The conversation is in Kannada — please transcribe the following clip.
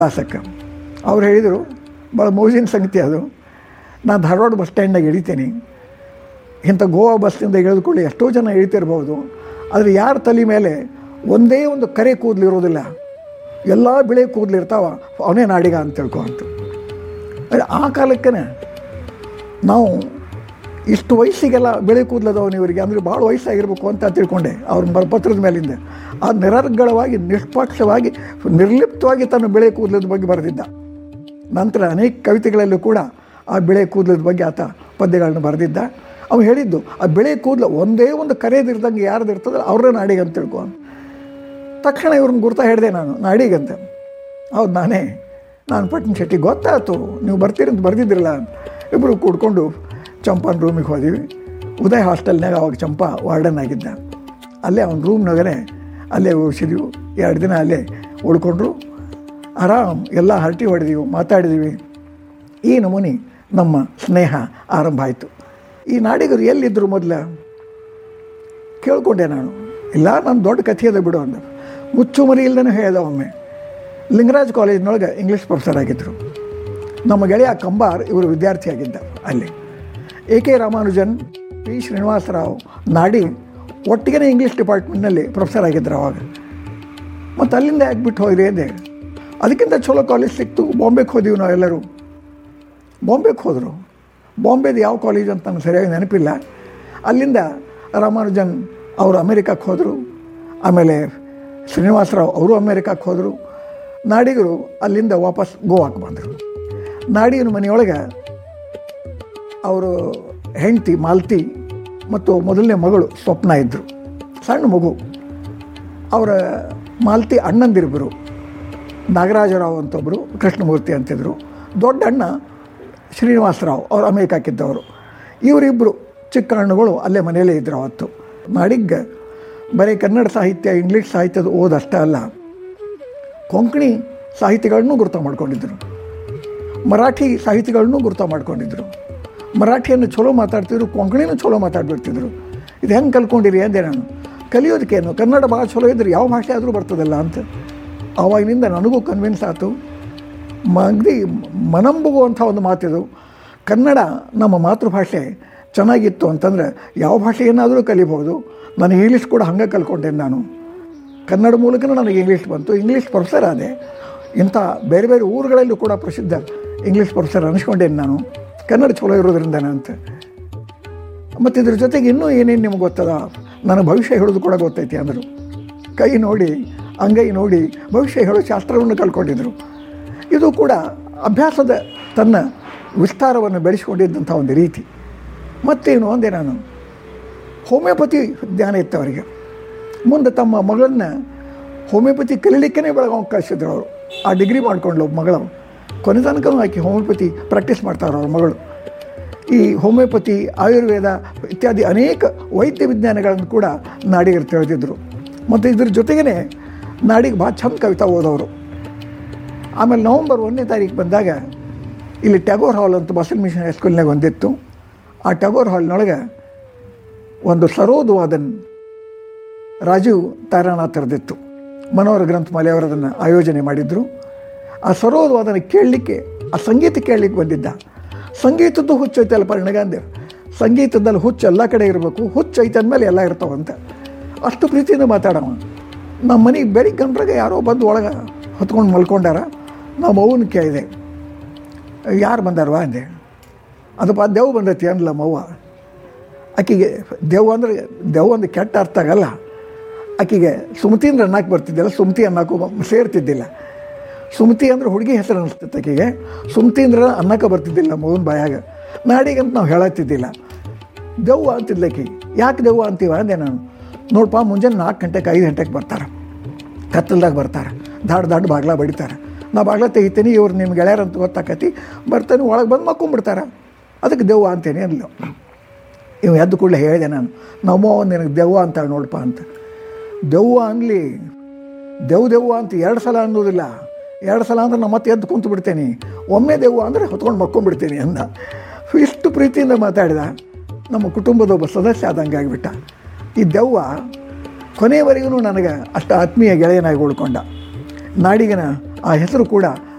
ಶಾಸಕ ಅವ್ರು ಹೇಳಿದರು ಭಾಳ ಮೋಜಿನ ಸಂಗತಿ ಅದು ನಾನು ಧಾರವಾಡ ಬಸ್ ಸ್ಟ್ಯಾಂಡ್ನಾಗ ಇಳಿತೀನಿ ಇಂಥ ಗೋವಾ ಬಸ್ನಿಂದ ಇಳಿದುಕೊಳ್ಳಿ ಎಷ್ಟೋ ಜನ ಇಳಿತಿರ್ಬೋದು ಆದರೆ ಯಾರ ತಲೆ ಮೇಲೆ ಒಂದೇ ಒಂದು ಕರೆ ಕೂದಲು ಇರೋದಿಲ್ಲ ಎಲ್ಲ ಬಿಳೆ ಕೂದಲು ಇರ್ತಾವ ಅವನೇ ನಾಡಿಗ ಅಂತ ತಿಳ್ಕೊ ಅಂತ ಅದೇ ಆ ಕಾಲಕ್ಕೆ ನಾವು ಇಷ್ಟು ವಯಸ್ಸಿಗೆಲ್ಲ ಬೆಳೆ ಕೂದಲದವನು ಇವರಿಗೆ ಅಂದರೆ ಭಾಳ ವಯಸ್ಸಾಗಿರ್ಬೇಕು ಅಂತ ತಿಳ್ಕೊಂಡೆ ಅವ್ರ ಬರಪತ್ರದ ಮೇಲಿಂದ ಆ ನಿರರ್ಗಳವಾಗಿ ನಿಷ್ಪಕ್ಷವಾಗಿ ನಿರ್ಲಿಪ್ತವಾಗಿ ತನ್ನ ಬೆಳೆ ಕೂದಲದ ಬಗ್ಗೆ ಬರೆದಿದ್ದ ನಂತರ ಅನೇಕ ಕವಿತೆಗಳಲ್ಲೂ ಕೂಡ ಆ ಬೆಳೆ ಕೂದಲದ ಬಗ್ಗೆ ಆತ ಪದ್ಯಗಳನ್ನು ಬರೆದಿದ್ದ ಅವ್ನು ಹೇಳಿದ್ದು ಆ ಬೆಳೆ ಕೂದಲು ಒಂದೇ ಒಂದು ಕರೆಯದಿರ್ದಂಗೆ ಯಾರ್ದು ಇರ್ತದೆ ಅವ್ರನ್ನ ನಾಡಿಗೆ ಅಂತ ತಿಳ್ಕೊ ತಕ್ಷಣ ಇವ್ರನ್ನ ಗುರ್ತಾ ಹೇಳಿದೆ ನಾನು ನಾಡಿಗಂತ ಹೌದು ನಾನೇ ನಾನು ಪಟ್ನ ಶೆಟ್ಟಿ ಗೊತ್ತಾಯ್ತು ನೀವು ಬರ್ತೀರಿ ಅಂತ ಬರ್ದಿದ್ರಲ್ಲ ಇಬ್ಬರು ಕೂಡ್ಕೊಂಡು ಚಂಪನ ರೂಮಿಗೆ ಹೋದಿವಿ ಉದಯ್ ಹಾಸ್ಟೆಲ್ನಾಗ ಅವಾಗ ಚಂಪ ವಾರ್ಡನ್ ಆಗಿದ್ದ ಅಲ್ಲೇ ಅವ್ನ ರೂಮ್ನಾಗನೇ ಅಲ್ಲೇ ಉಳಿಸಿದ್ವಿ ಎರಡು ದಿನ ಅಲ್ಲೇ ಉಳ್ಕೊಂಡ್ರು ಆರಾಮ್ ಎಲ್ಲ ಹರಟಿ ಹೊಡೆದೀವಿ ಮಾತಾಡಿದೀವಿ ಈ ನಮೂನಿ ನಮ್ಮ ಸ್ನೇಹ ಆರಂಭ ಆಯಿತು ಈ ನಾಡಿಗರು ಎಲ್ಲಿದ್ದರು ಮೊದಲ ಕೇಳ್ಕೊಂಡೆ ನಾನು ಇಲ್ಲ ನನ್ನ ದೊಡ್ಡ ಕಥೆ ಅದ ಬಿಡು ಅಂದ ಮುಚ್ಚು ಮರಿ ಇಲ್ದೇ ಹೇಳ್ದ ಒಮ್ಮೆ ಲಿಂಗರಾಜ್ ಕಾಲೇಜಿನೊಳಗೆ ಇಂಗ್ಲೀಷ್ ಪ್ರೊಫೆಸರ್ ಆಗಿದ್ದರು ನಮ್ಮ ಗೆಳೆಯ ಕಂಬಾರ್ ಇವರು ವಿದ್ಯಾರ್ಥಿಯಾಗಿದ್ದ ಅಲ್ಲಿ A K Ramanujan P Srinivasrao ನಾಡಿ ಒಟ್ಟಿಗೆ ಇಂಗ್ಲೀಷ್ ಡಿಪಾರ್ಟ್ಮೆಂಟ್ನಲ್ಲಿ ಪ್ರೊಫೆಸರ್ ಆಗಿದ್ದರು ಅವಾಗ ಮತ್ತು ಅಲ್ಲಿಂದ ಯಾಕೆ ಹೋದ್ರಿ ಅಂದೆ ಅದಕ್ಕಿಂತ ಚಲೋ ಕಾಲೇಜ್ ಸಿಕ್ತು ಬಾಂಬೆಗೆ ಹೋದೀವಿ ನಾವೆಲ್ಲರೂ ಬಾಂಬೆಗೆ ಹೋದರು ಬಾಂಬೆದು ಯಾವ ಕಾಲೇಜ್ ಅಂತ ನನಗೆ ಸರಿಯಾಗಿ ನೆನಪಿಲ್ಲ ಅಲ್ಲಿಂದ ರಾಮಾನುಜನ್ ಅವರು ಅಮೇರಿಕಕ್ಕೆ ಹೋದರು ಆಮೇಲೆ ಶ್ರೀನಿವಾಸರಾವ್ ಅವರು ಅಮೇರಿಕಕ್ಕೆ ಹೋದರು ನಾಡಿಗರು ಅಲ್ಲಿಂದ ವಾಪಸ್ ಗೋವಾಕ್ಕೆ ಬಂದರು ನಾಡಿಗನ ಮನೆಯೊಳಗೆ ಅವರು ಹೆಂಡತಿ ಮಾಲ್ತಿ ಮತ್ತು ಮೊದಲನೇ ಮಗಳು ಸ್ವಪ್ನ ಇದ್ದರು ಸಣ್ಣ ಮಗು ಅವರ ಮಾಲ್ತಿ ಅಣ್ಣಂದಿರಿಬ್ಬರು ನಾಗರಾಜರಾವ್ ಅಂತೊಬ್ಬರು ಕೃಷ್ಣಮೂರ್ತಿ ಅಂತಿದ್ರು ದೊಡ್ಡ ಅಣ್ಣ ಶ್ರೀನಿವಾಸರಾವ್ ಅವರು ಅಮೇರಿಕಾಕ್ಕಿದ್ದವರು ಇವರಿಬ್ಬರು ಚಿಕ್ಕ ಹಣ್ಣುಗಳು ಅಲ್ಲೇ ಮನೆಯಲ್ಲೇ ಇದ್ದರು ಅವತ್ತು ನಾಡಿಗೆ ಬರೀ ಕನ್ನಡ ಸಾಹಿತ್ಯ ಇಂಗ್ಲೀಷ್ ಸಾಹಿತ್ಯದ ಓದಷ್ಟೇ ಅಲ್ಲ ಕೊಂಕಣಿ ಸಾಹಿತ್ಯಗಳನ್ನೂ ಗುರುತ ಮಾಡ್ಕೊಂಡಿದ್ದರು ಮರಾಠಿ ಸಾಹಿತ್ಯಗಳನ್ನೂ ಗುರುತ ಮಾಡ್ಕೊಂಡಿದ್ದರು ಮರಾಠಿಯನ್ನು ಚಲೋ ಮಾತಾಡ್ತಿದ್ರು ಕೊಂಕಣಿನೂ ಚಲೋ ಮಾತಾಡ್ಬಿಡ್ತಿದ್ರು ಇದು ಹೆಂಗೆ ಕಲ್ಕೊಂಡಿರಿ ಅಂದೆ ನಾನು ಕಲಿಯೋದಕ್ಕೇನು ಕನ್ನಡ ಭಾಳ ಚಲೋ ಇದ್ರೆ ಯಾವ ಭಾಷೆ ಆದರೂ ಬರ್ತದಲ್ಲ ಅಂತ ಆವಾಗಿನಿಂದ ನನಗೂ ಕನ್ವಿನ್ಸ್ ಆಯಿತು ಮಗ್ದಿ ಮನಂಬುಗುವಂಥ ಒಂದು ಮಾತಿದು ಕನ್ನಡ ನಮ್ಮ ಮಾತೃಭಾಷೆ ಚೆನ್ನಾಗಿತ್ತು ಅಂತಂದರೆ ಯಾವ ಭಾಷೆಯನ್ನಾದರೂ ಕಲಿಬೋದು ನಾನು ಇಂಗ್ಲೀಷ್ ಕೂಡ ಹಂಗೆ ಕಲ್ಕೊಂಡೆ ನಾನು ಕನ್ನಡ ಮೂಲಕನೂ ನನಗೆ ಇಂಗ್ಲೀಷ್ ಬಂತು ಇಂಗ್ಲೀಷ್ ಪ್ರೊಫೆಸರ್ ಆದೆ ಇಂಥ ಬೇರೆ ಬೇರೆ ಊರುಗಳಲ್ಲೂ ಕೂಡ ಪ್ರಸಿದ್ಧ ಇಂಗ್ಲೀಷ್ ಪ್ರೊಫೆಸರ್ ಅನಿಸ್ಕೊಂಡೇನು ನಾನು ಕನ್ನಡ ಚಲೋ ಇರೋದ್ರಿಂದ ಅಂತ ಮತ್ತು ಇದ್ರ ಜೊತೆಗೆ ಇನ್ನೂ ಏನೇನು ನಿಮ್ಗೆ ಗೊತ್ತದ ನನಗೆ ಭವಿಷ್ಯ ಹೇಳೋದು ಕೂಡ ಗೊತ್ತೈತಿ ಅಂದರು ಕೈ ನೋಡಿ ಅಂಗೈ ನೋಡಿ ಭವಿಷ್ಯ ಹೇಳೋ ಶಾಸ್ತ್ರವನ್ನು ಕಲ್ಕೊಂಡಿದ್ರು ಇದು ಕೂಡ ಅಭ್ಯಾಸದ ತನ್ನ ವಿಸ್ತಾರವನ್ನು ಬೆಳೆಸ್ಕೊಂಡಿದ್ದಂಥ ಒಂದು ರೀತಿ ಮತ್ತೇನು ಅಂದೆ ನಾನು ಹೋಮಿಯೋಪತಿ ಜ್ಞಾನ ಇತ್ತು ಅವರಿಗೆ ಮುಂದೆ ತಮ್ಮ ಮಗಳನ್ನ ಹೋಮಿಯೋಪತಿ ಕಲೀಲಿಕ್ಕೇ ಬೆಳಗಾವ್ ಕಳಿಸಿದ್ರು ಅವರು ಆ ಡಿಗ್ರಿ ಮಾಡ್ಕೊಂಡ್ಲು ಮಗಳು ಕೊನೆ ತನಕ ಆಕೆ ಹೋಮಿಯೋಪತಿ ಪ್ರಾಕ್ಟೀಸ್ ಮಾಡ್ತಾರೆ ಅವ್ರ ಮಗಳು ಈ ಹೋಮಿಯೋಪತಿ ಆಯುರ್ವೇದ ಇತ್ಯಾದಿ ಅನೇಕ ವೈದ್ಯ ವಿಜ್ಞಾನಗಳನ್ನು ಕೂಡ ನಾಡಿಗರು ತಿಳಿದಿದ್ದರು ಮತ್ತು ಇದ್ರ ಜೊತೆಗೇ ನಾಡಿಗೆ ಭಾಳ ಚಂದ ಕವಿತಾ ಓದೋರು ಆಮೇಲೆ ನವಂಬರ್ ಒಂದನೇ ತಾರೀಕು ಬಂದಾಗ ಇಲ್ಲಿ ಟ್ಯಾಗೋರ್ ಹಾಲ್ ಅಂತ ಬಸಲ್ ಮಿಷನ್ ಹೈಸ್ಕೂಲ್ನಾಗ ಒಂದಿತ್ತು ಆ ಟ್ಯಾಗೋರ್ ಹಾಲ್ನೊಳಗೆ ಒಂದು ಸರೋದ್ವಾದನ್ ರಾಜೀವ್ ತಾರಾನಾಥರದಿತ್ತು ಮನೋಹರ ಗ್ರಂಥಮಾಲೆ ಅವರು ಅದನ್ನು ಆಯೋಜನೆ ಮಾಡಿದರು ಆ ಸರೋದ್ವಾದನ ಕೇಳಲಿಕ್ಕೆ ಆ ಸಂಗೀತ ಕೇಳಲಿಕ್ಕೆ ಬಂದಿದ್ದ ಸಂಗೀತದ್ದು ಹುಚ್ಚು ಐತಲ್ಲ ಪರಿಣಗಾಂದೇವ್ ಸಂಗೀತದಲ್ಲಿ ಹುಚ್ಚು ಎಲ್ಲ ಕಡೆ ಇರಬೇಕು ಹುಚ್ಚು ಐತೆ ಅಂದಮೇಲೆ ಎಲ್ಲ ಇರ್ತಾವಂತ ಅಷ್ಟು ಪ್ರೀತಿಯಿಂದ ಮಾತಾಡವ ನಮ್ಮ ಮನೆಗೆ ಬೆಳಿಗ್ಗೆ ಗಂಟ್ರಾಗ ಯಾರೋ ಬಂದು ಒಳಗೆ ಹೊತ್ಕೊಂಡು ಮಲ್ಕೊಂಡಾರ ನಾವು ಮೌನ ಕೇಳಿದೆ ಯಾರು ಬಂದಾರವ ಅಂದೆ ಅದಪ್ಪ ದೆವ್ ಬಂದೈತಿ ಅನ್ಲ ಮವ್ವ ಆಕಿಗೆ ದೆವ್ ಅಂದ್ರೆ ದೆವ್ ಅಂದ್ರೆ ಕೆಟ್ಟ ಅರ್ಥ ಆಗಲ್ಲ ಆಕಿಗೆ ಸುಮತೀಂದ್ರ ಅನ್ನಕ್ಕೆ ಬರ್ತಿದ್ದಿಲ್ಲ ಸುಮತಿ ಅನ್ನಕ್ಕೂ ಸೇರ್ತಿದ್ದಿಲ್ಲ ಸುಮತಿ ಅಂದ್ರೆ ಹುಡುಗಿ ಹೆಸರು ಅನಿಸ್ತೈತೆ ಆಕೆಗೆ ಸುಮತೀಂದ್ರ ಅನ್ನಕ್ಕೆ ಬರ್ತಿದ್ದಿಲ್ಲ ಮೌನ್ ಬಾಯಾಗ ನಾಡಿಗಂತ ನಾವು ಹೇಳತ್ತಿದ್ದಿಲ್ಲ ದೆವ್ವ ಅಂತಿದ್ಲ ಆಕಿ ಯಾಕೆ ದೆವ್ವ ಅಂತೀವ ಅಂದೆ ನಾನು ನೋಡಪ್ಪ ಮುಂಜಾನೆ ನಾಲ್ಕು ಗಂಟೆಗೆ ಐದು ಗಂಟೆಗೆ ಬರ್ತಾರೆ ಕತ್ತಲ್ದಾಗ ಬರ್ತಾರೆ ದಾಡ್ ದಾಡ್ ಬಾಗ್ಲ ಬಡಿತಾರೆ ನಾ ಬಾಗ್ಲ ತೆಗಿತೀನಿ ಇವ್ರು ನಿಮ್ಮ ಗೆಳೆಯರಂತ ಗೊತ್ತಾಕತಿ ಬರ್ತಾನೆ ಒಳಗೆ ಬಂದು ಮಕ್ಕೊಂಬಿಡ್ತಾರೆ ಅದಕ್ಕೆ ದೆವ್ವ ಅಂತೇನೆ ಅಂದ್ಲು ಇವು ಎದ್ದು ಕೂಡಲೇ ಹೇಳಿದೆ ನಾನು ನಮ್ಮೋ ನಿನಗೆ ದೆವ್ವ ಅಂತಾಳೆ ನೋಡಪ್ಪ ಅಂತ ದೆವ್ವ ಅನ್ಲಿ ದೆವ್ ದೆವ್ವ ಅಂತ ಎರಡು ಸಲ ಅನ್ನೋದಿಲ್ಲ ಎರಡು ಸಲ ಅಂದ್ರೆ ನಾನು ಮತ್ತೆ ಎದ್ದು ಕುಂತು ಬಿಡ್ತೇನೆ ಒಮ್ಮೆ ದೆವ್ವ ಅಂದರೆ ಹೊತ್ಕೊಂಡು ಮಕ್ಕೊಂಡ್ಬಿಡ್ತೀನಿ ಅಂದ ಇಷ್ಟು ಪ್ರೀತಿಯಿಂದ ಮಾತಾಡಿದ ನಮ್ಮ ಕುಟುಂಬದ ಒಬ್ಬ ಸದಸ್ಯ ಆದಂಗೆ ಆಗಿಬಿಟ್ಟ ಈ ದೆವ್ವ ಕೊನೆಯವರೆಗೂ ನನಗೆ ಅಷ್ಟು ಆತ್ಮೀಯ ಗೆಳೆಯನಾಗಿ ಉಳ್ಕೊಂಡ ನಾಡಿಗನ ಆ ಹೆಸರು ಕೂಡ